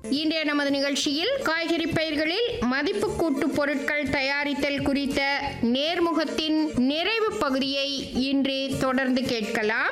இன்றைய நமது நிகழ்ச்சியில் காய்கறி பயிர்களில் மதிப்பு கூட்டு பொருட்கள் தயாரித்தல் குறித்த நேர்முகத்தின் நிறைவு பகுதியை இன்று தொடர்ந்து கேட்கலாம்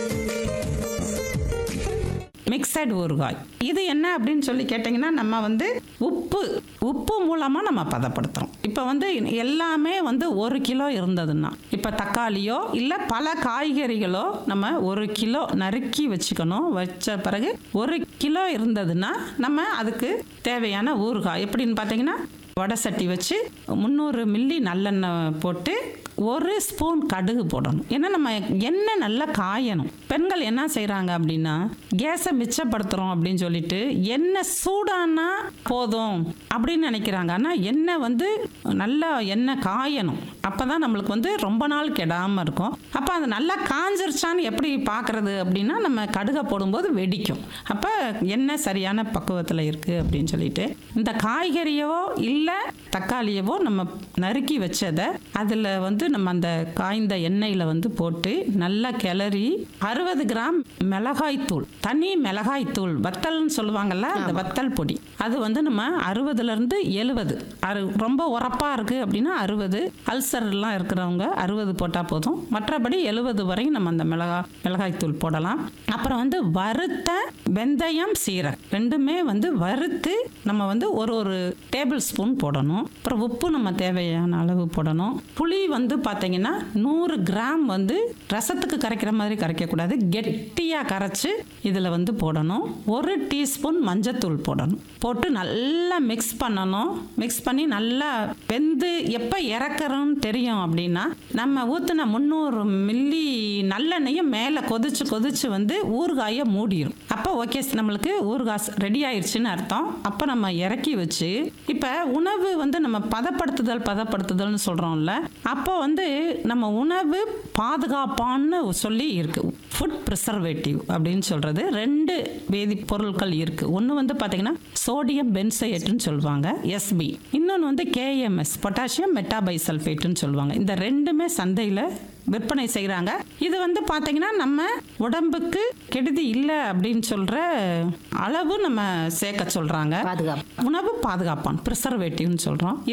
மிக்சட் ஊறுகாய் இது என்ன அப்படின்னு சொல்லி கேட்டிங்கன்னா நம்ம வந்து உப்பு உப்பு மூலமாக நம்ம பதப்படுத்துகிறோம் இப்போ வந்து எல்லாமே வந்து ஒரு கிலோ இருந்ததுன்னா இப்போ தக்காளியோ இல்லை பல காய்கறிகளோ நம்ம ஒரு கிலோ நறுக்கி வச்சுக்கணும் வச்ச பிறகு ஒரு கிலோ இருந்ததுன்னா நம்ம அதுக்கு தேவையான ஊறுகாய் எப்படின்னு பார்த்தீங்கன்னா வடை சட்டி வச்சு முந்நூறு மில்லி நல்லெண்ணெய் போட்டு ஒரு ஸ்பூன் கடுகு போடணும் ஏன்னா நம்ம எண்ணெய் நல்லா காயணும் பெண்கள் என்ன செய்கிறாங்க அப்படின்னா கேஸை மிச்சப்படுத்துகிறோம் அப்படின்னு சொல்லிட்டு எண்ணெய் சூடானா போதும் அப்படின்னு நினைக்கிறாங்க ஆனால் எண்ணெய் வந்து நல்லா எண்ணெய் காயணும் அப்போ தான் நம்மளுக்கு வந்து ரொம்ப நாள் கெடாமல் இருக்கும் அப்போ அது நல்லா காஞ்சிருச்சான்னு எப்படி பார்க்குறது அப்படின்னா நம்ம கடுகை போடும்போது வெடிக்கும் அப்போ எண்ணெய் சரியான பக்குவத்தில் இருக்குது அப்படின்னு சொல்லிட்டு இந்த காய்கறியவோ இல்லை தக்காளியவோ நம்ம நறுக்கி வச்சதை அதில் வந்து நம்ம அந்த காய்ந்த எண்ணெயில் வந்து போட்டு நல்லா கிளறி அறுபது கிராம் மிளகாய் தூள் தனி மிளகாய் தூள் வத்தல்னு சொல்லுவாங்கல்ல அந்த வத்தல் பொடி அது வந்து நம்ம அறுபதுலேருந்து எழுபது அறு ரொம்ப உரப்பாக இருக்குது அப்படின்னா அறுபது அல்சர்லாம் இருக்கிறவங்க அறுபது போட்டால் போதும் மற்றபடி எழுபது வரையும் நம்ம அந்த மிளகா மிளகாய் தூள் போடலாம் அப்புறம் வந்து வறுத்த வெந்தயம் சீரகம் ரெண்டுமே வந்து வறுத்து நம்ம வந்து ஒரு ஒரு டேபிள் ஸ்பூன் போடணும் அப்புறம் உப்பு நம்ம தேவையான அளவு போடணும் புளி வந்து பார்த்தீங்கன்னா நூறு கிராம் வந்து ரசத்துக்கு கரைக்கிற மாதிரி கரைக்கக்கூடாது கெட்டியாக கரைச்சி இதில் வந்து போடணும் ஒரு டீஸ்பூன் மஞ்சத்தூள் போடணும் போட்டு நல்லா மிக்ஸ் பண்ணணும் மிக்ஸ் பண்ணி நல்லா வெந்து எப்போ இறக்குறோம்னு தெரியும் அப்படின்னா நம்ம ஊற்றின முந்நூறு மில்லி நல்லெண்ணெயும் மேலே கொதிச்சு கொதிச்சு வந்து ஊறுகாயை மூடிடும் அப்போ ஓகே நம்மளுக்கு ஊறுகாய் ரெடி ஆயிடுச்சுன்னு அர்த்தம் அப்போ நம்ம இறக்கி வச்சு இப்போ உணவு வந்து நம்ம பதப்படுத்துதல் பதப்படுத்துதல்னு சொல்கிறோம்ல அப்போ வந்து நம்ம உணவு பாதுகாப்பான்னு சொல்லி இருக்கு ஃபுட் ப்ரிசர்வேட்டிவ் அப்படின்னு சொல்கிறது ரெண்டு வேதி பொருட்கள் இருக்குது ஒன்று வந்து பார்த்தீங்கன்னா சோடியம் பென்சையேட்டுன்னு சொல்லுவாங்க எஸ்பி இன்னொன்று வந்து கேஎம்எஸ் பொட்டாசியம் மெட்டாபைசல்ஃபேட்டுன்னு சொல்லுவாங்க இந்த ரெண்டுமே சந்தையில் விற்பனை செய்கிறாங்க இது வந்து பார்த்தீங்கன்னா நம்ம உடம்புக்கு கெடுதி இல்லை அப்படின்னு சொல்கிற அளவு நம்ம சேர்க்க சொல்கிறாங்க பாதுகாப்பு உணவு பாதுகாப்பான் ப்ரிசர்வேட்டிவ்னு சொல்கிறோம்